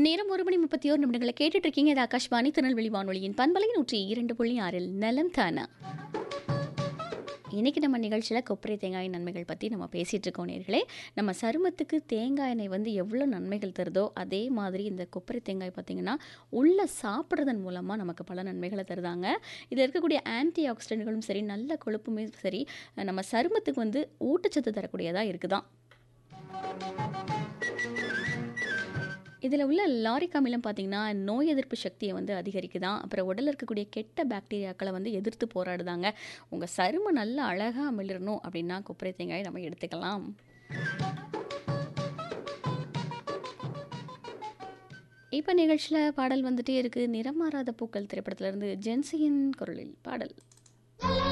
நேரம் ஒரு மணி முப்பத்தி ஓரு நிமிடங்களை கேட்டுட்டு இருக்கீங்க இது ஆகாஷ்வாணி திருநெல்வேலி வானொலியின் பண்பலை நூற்றி இரண்டு புள்ளி ஆறில் நலம் தானா இன்னைக்கு நம்ம நிகழ்ச்சியில் கொப்பரை தேங்காய் நன்மைகள் பற்றி நம்ம பேசிகிட்டு இருக்கோம் நேர்களே நம்ம சருமத்துக்கு தேங்காய் எண்ணெய் வந்து எவ்வளோ நன்மைகள் தருதோ அதே மாதிரி இந்த கொப்பரை தேங்காய் பார்த்திங்கன்னா உள்ளே சாப்பிட்றதன் மூலமாக நமக்கு பல நன்மைகளை தருதாங்க இதில் இருக்கக்கூடிய ஆன்டி ஆக்சிடென்ட்களும் சரி நல்ல கொழுப்புமே சரி நம்ம சருமத்துக்கு வந்து ஊட்டச்சத்து தரக்கூடியதாக இருக்குதான் இதில் உள்ள லாரிக் அமிலம் பார்த்திங்கன்னா நோய் எதிர்ப்பு சக்தியை வந்து அதிகரிக்குதான் அப்புறம் உடலில் இருக்கக்கூடிய கெட்ட பாக்டீரியாக்களை வந்து எதிர்த்து போராடுதாங்க உங்கள் சருமம் நல்லா அழகாக மிளிரணும் அப்படின்னா கொப்பரை தேங்காயை நம்ம எடுத்துக்கலாம் இப்போ நிகழ்ச்சியில் பாடல் வந்துட்டே இருக்குது நிறம் மாறாத பூக்கள் திரைப்படத்திலிருந்து ஜென்சியின் குரலில் பாடல்